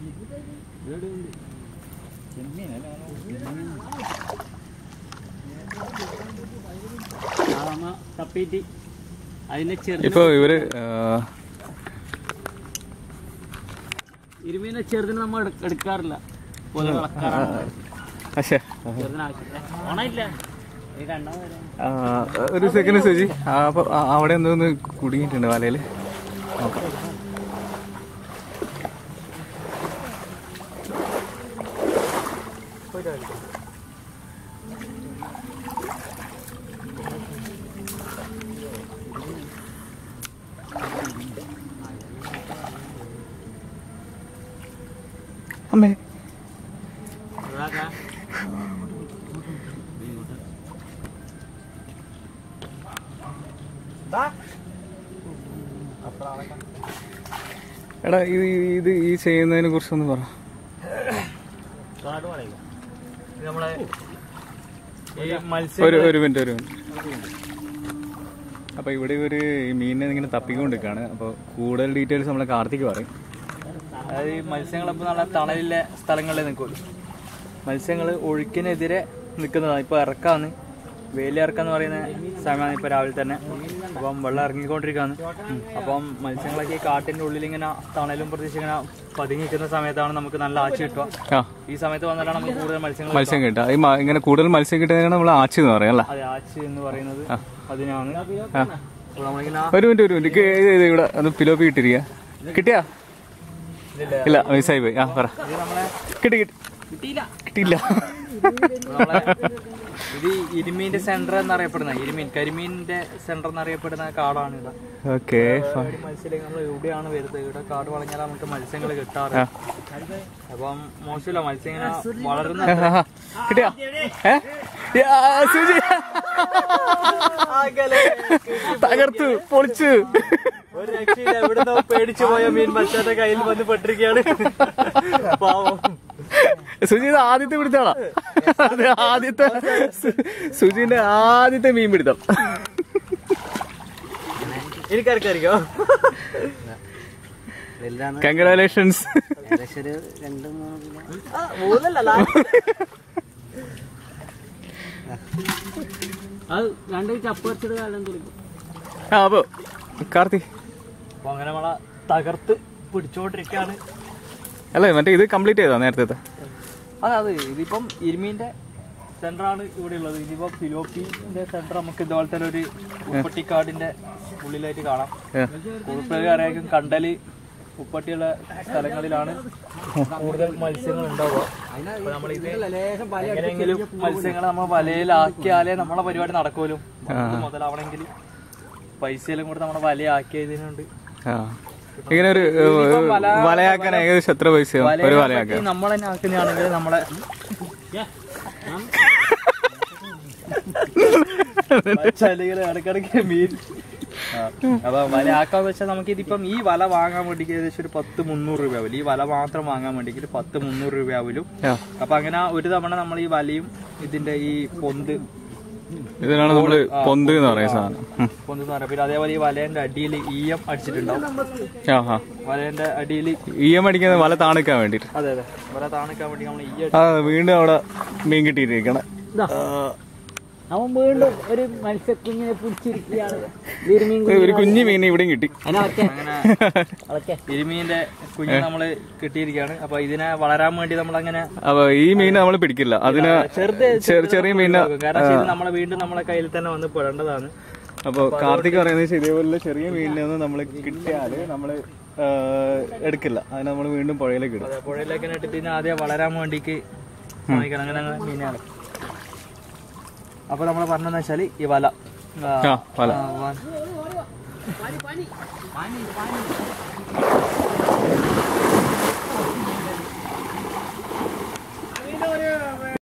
തപ്പിയിട്ട് അതിനെ ചെറുതിനെ ഇപ്പൊ ഇവര് ആ, ഇരുമീനെ ചെറുതിനെ നമ്മൾ എടു- എടുക്കാറില്ല പോലെ വളക്കാറാണ് പക്ഷേ ചെറുതിന് ആവശ്യമില്ല ഓണമില്ല ഈ രണ്ടാമത് വരാം ആ, ഒരു സെക്കൻഡ് സുജി ആ, അപ്പൊ ആ, അവിടെ എന്തോന്ന് കുടുങ്ങിയിട്ടുണ്ട് വലയില് നോക്കാം അമ്മേ ഇതാക്കാ. എടാ ഇത് ഇത് ഈ ചെയ്യുന്നതിനെ കുറിച്ചൊന്ന് പറ കാട് പറയുക ഇത് നമ്മളെ ഈ ഒരു മത്സ്യം ഒരു മിനിറ്റ് ഒരു മിനിറ്റ് അപ്പൊ ഇവിടെ ഇവര് ഈ മീനിനെ ഇങ്ങനെ തപ്പിക്കൊണ്ടിരിക്കാണ് അപ്പൊ കൂടുതൽ ഡീറ്റെയിൽസ് നമ്മളെ കാർത്തിക് പറയും അതായത് ഈ മത്സ്യങ്ങളപ്പോൾ നല്ല തണലിലെ സ്ഥലങ്ങളിൽ നിൽക്കുമല്ലോ മത്സ്യങ്ങൾ ഒഴുക്കിനെതിരെ നിൽക്കുന്നതാണ് ഇപ്പോൾ ഇറക്കാന്ന് വേലി ഇറക്കാന്ന് പറയുന്ന സമയമാണ് ഇപ്പോൾ രാവിലെ തന്നെ അപ്പം വെള്ളം ഇറങ്ങിക്കൊണ്ടിരിക്കുകയാണ് അപ്പം മത്സ്യങ്ങളൊക്കെ ഈ കാട്ടിൻ്റെ ഉള്ളിൽ ഇങ്ങനെ തണലും പ്രതീക്ഷ ഇങ്ങനെ പതുങ്ങി നിൽക്കുന്ന സമയത്താണ് നമുക്ക് നല്ല ആശ കിട്ടുക ആ ഈ സമയത്ത് വന്നാലാണ് നമുക്ക് കൂടുതൽ മത്സ്യങ്ങൾ മത്സ്യം കിട്ടുക ഈ മ- ഇങ്ങനെ കൂടുതൽ മത്സ്യം കിട്ടുന്നതാണ് നമ്മൾ ആച്ചി എന്ന് പറയാം അല്ലേ അതെ ആച്ച് എന്ന് പറയുന്നത് അതിനാണ് ആ. അപ്പോൾ നമ്മളിങ്ങനെ ഒരു മിനിറ്റ് ഒരു മിനിറ്റ് ഇത് ഇത് ഇവിടെ ഒന്ന് പിലോപ്പി കിട്ടിരിക്കുക കിട്ടിയാ ഇതില്ലേ ഇല്ല മിസ്സായി പോയി ആ പറ ഇത് നമ്മളെ കിട്ടി കിട്ടി കിട്ടിയില്ല കിട്ടിയില്ല നമ്മളെ ഇത് ഇരുമീന്റെ സെന്റർ എന്നറിയപ്പെടുന്ന ഇരുമീൻ കരിമീനിന്റെ സെന്റർ എന്നറിയപ്പെടുന്ന കാടാണ് ഇത് ഓക്കെ ഒരുപാട് മത്സ്യം നമ്മൾ എവിടെയാണ് വരുന്നത് ഇവിടെ കാട് വളഞ്ഞാൽ നമുക്ക് മത്സ്യങ്ങൾ കിട്ടാറ് അപ്പം മോശമില്ല മത്സ്യം ഇങ്ങനെ വളരുന്ന കിട്ടിയാ ഏ യാ, സുജി തകർത്തു പൊളിച്ചു ഒരു രക്ഷയില്ല എവിടുന്നോ പേടിച്ചു പോയ മീൻ മച്ചാന്റെ കയ്യിൽ വന്ന് പെട്ടിരിക്കുകയാണ് പാവം സുജി ഇത് ആദ്യത്തെ പിടുത്താളാ അത് ആദ്യത്തെ സു- സുജിന്റെ ആദ്യത്തെ മീൻ പിടുത്തം എനിക്കാർക്കറിയോ കൺഗ്രാലേഷൻസ് മൂന്നല്ല അത് രണ്ട് ചപ്പ് വെച്ചിട്ട് കാലം തുളിക്കും ആ അപ്പൊ കാർത്തി അപ്പൊ അങ്ങനെ നമ്മളെ തകർത്ത് പിടിച്ചോണ്ടിരിക്കാണ് അല്ലേ മറ്റേ ഇത് കംപ്ലീറ്റ് ചെയ്താ നേരത്തെ അതെ അതെ ഇതിപ്പം ഇരുമീന്റെ സെന്റർ ആണ് ഇവിടെ ഉള്ളത് ഇതിപ്പോ ഫിലോപ്പിന്റെ സെന്റർ നമുക്ക് ഇതുപോലെ തന്നെ ഒരു ഉപ്പട്ടിക്കാടിന്റെ ഉള്ളിലായിട്ട് കാണാം ഉൾപ്പെടെ അറിയാക്കും കണ്ടല് ഉപ്പട്ടിയുള്ള സ്ഥലങ്ങളിലാണ് കൂടുതൽ മത്സ്യങ്ങൾ ഉണ്ടാവുക അപ്പൊ നമ്മളിത് എങ്ങനെയെങ്കിലും മത്സ്യങ്ങളെ നമ്മൾ വലയിലാക്കിയാലേ നമ്മളെ പരിപാടി നടക്കുമല്ലോ നമുക്ക് മുതലാവണമെങ്കിൽ പൈസയെല്ലാം കൂടെ നമ്മുടെ വലയാക്കിയതിനുണ്ട് ആ ഇങ്ങനെ ഒരു ഏ, വലയാക്കാൻ ഏകദേശം എത്ര പൈസ ഒരു വലയാക്കാൻ നമ്മൾ തന്നെ ആക്കുന്നതാണെങ്കിൽ നമ്മളെ ചളികള് ഇടക്കിടക്ക് മീൻ ആ. അപ്പൊ വല ആക്കാന്ന് വെച്ചാൽ നമുക്ക് ഇതിപ്പം ഈ വല വാങ്ങാൻ വേണ്ടിക്ക് ഏകദേശം ഒരു പത്ത് മുന്നൂറ് രൂപ ആവില്ല ഈ വല മാത്രം വാങ്ങാൻ വേണ്ടിക്ക് ഒരു പത്ത് മുന്നൂറ് രൂപ ആവില്ല ആ. അപ്പൊ അങ്ങനെ ഒരു തവണ നമ്മൾ ഈ വലയും ഇതിന്റെ ഈ പൊന്ത് ഇതിനാണ് നമ്മള് പൊന്ത് എന്ന് പറയുന്ന സാധനം ഉം. പൊന്ത് എന്ന് പറയാം പിന്നെ അതേപോലെ ഈ വലേന്റെ അടിയിൽ ഈയം അടിച്ചിട്ടുണ്ടാവും ആ ആ വലേന്റെ അടിയിൽ ഇ എം അടിക്കുന്നത് വല താണിക്കാൻ വേണ്ടിട്ട് അതെ അതെ വല താണിക്കാൻ വേണ്ടി നമ്മൾ ഈ ആ വീണ്ടും അവിടെ മീൻ കിട്ടിയിരിക്കണം അവൻ വീണ്ടും ഒരു മത്സ്യക്കുഞ്ഞിനെ പിടിച്ചിരിക്കുകയാണ് ഒരു കുഞ്ഞു മീൻ ഇവിടെയും കിട്ടി അങ്ങനെ ഇരുമീന്റെ കുഞ്ഞ് നമ്മള് കിട്ടിയിരിക്കുകയാണ് അപ്പൊ ഇതിനെ വളരാൻ വേണ്ടി നമ്മൾ അങ്ങനെ അപ്പൊ ഈ മീൻ നമ്മൾ പിടിക്കില്ല അതിന് ചെറുത് ചെറിയ ചെറിയ മീന കാരണം ഇത് നമ്മളെ വീണ്ടും നമ്മളെ കയ്യിൽ തന്നെ വന്ന് പെടേണ്ടതാണ് അപ്പൊ കാർത്തിക് പറയുന്നത് വെച്ചാൽ ഇതേപോലുള്ള ചെറിയ മീനിനൊന്നും നമ്മൾ കിട്ടിയാല് നമ്മള് ആ, എടുക്കില്ല അതിന് നമ്മൾ വീണ്ടും പുഴയിലേക്ക് ഇടും അതെ പുഴയിലേക്ക് ഇട്ടിട്ട് ഇതിനെ ആദ്യം വളരാൻ വേണ്ടിക്ക് വാങ്ങിക്കണം അങ്ങനെ അങ്ങനെ മീനാണ് അപ്പൊ നമ്മൾ പറഞ്ഞതെന്ന് വെച്ചാല് ഈ വല ആ, ആ വല ആ, വ-